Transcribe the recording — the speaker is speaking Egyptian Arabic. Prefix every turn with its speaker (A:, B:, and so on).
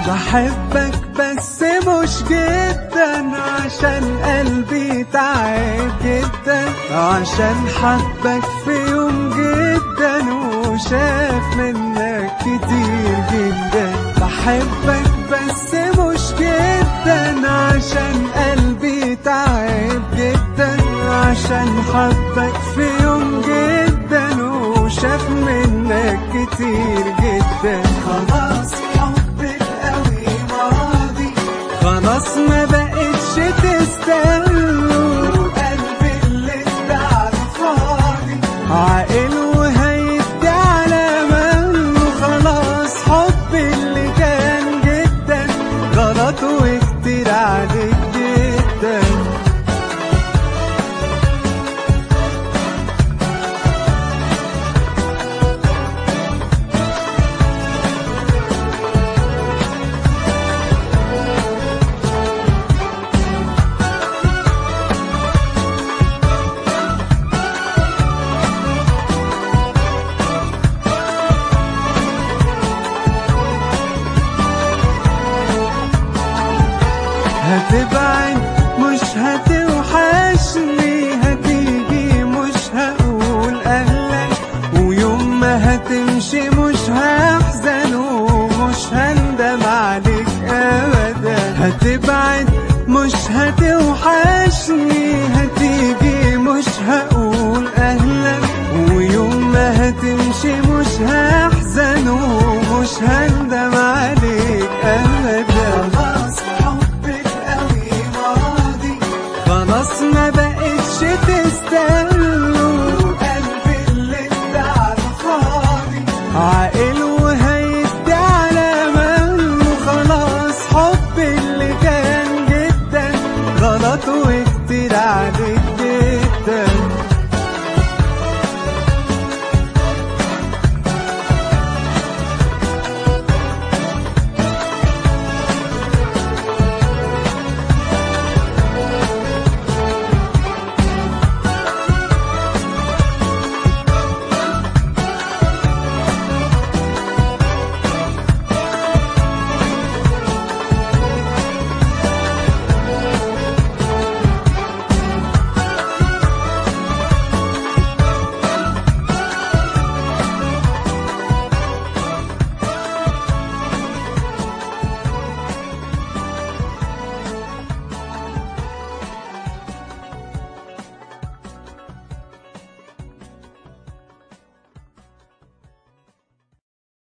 A: بحبك بس مش جدا عشان قلبي تعب جدا عشان حبك في يوم جدا وشاف منك كتير جدا بحبك بس مش جدا عشان قلبي تعب جدا عشان حبك في يوم جدا وشاف منك كتير جدا خلاص حبك قوي ماضي خلاص ما بقتش تستاهله قلبي اللي اتباع فاضي عاقل وهيدي على مهله خلاص حبي اللي كان جدا غلط وكتير عليك جدا هتبعد مش هتوحشني هتيجي مش هقول اهلا ويوم ما هتمشي مش هحزن ومش هندم عليك ابدا هتبعد مش هتوحشني هتيجي مش هقول اهلا ويوم ما هتمشي مش هحزن ومش هندم عليك